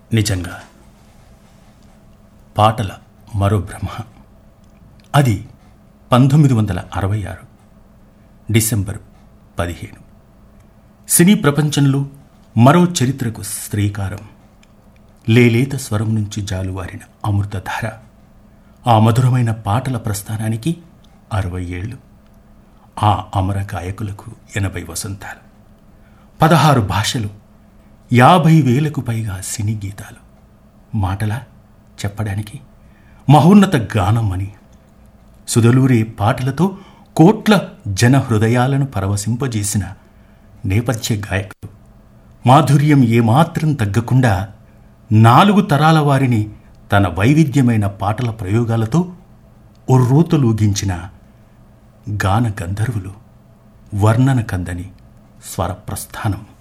నిజంగా పాటల మరో బ్రహ్మ అది పంతొమ్మిది వందల అరవై ఆరు డిసెంబర్ పదిహేను సినీ ప్రపంచంలో మరో చరిత్రకు శ్రీకారం లేలేత స్వరం నుంచి జాలువారిన అమృతధార ఆ మధురమైన పాటల ప్రస్థానానికి అరవై ఏళ్ళు ఆ అమర గాయకులకు ఎనభై వసంతాలు పదహారు భాషలు యాభై వేలకు పైగా సినీ గీతాలు మాటలా చెప్పడానికి మహోన్నత గానం అని సుదలూరే పాటలతో కోట్ల జన హృదయాలను పరవశింపజేసిన నేపథ్య గాయకుడు మాధుర్యం ఏమాత్రం తగ్గకుండా నాలుగు తరాల వారిని తన వైవిధ్యమైన పాటల ప్రయోగాలతో ఉర్రూతలూగించిన గాన గంధర్వులు వర్ణన కందని స్వరప్రస్థానం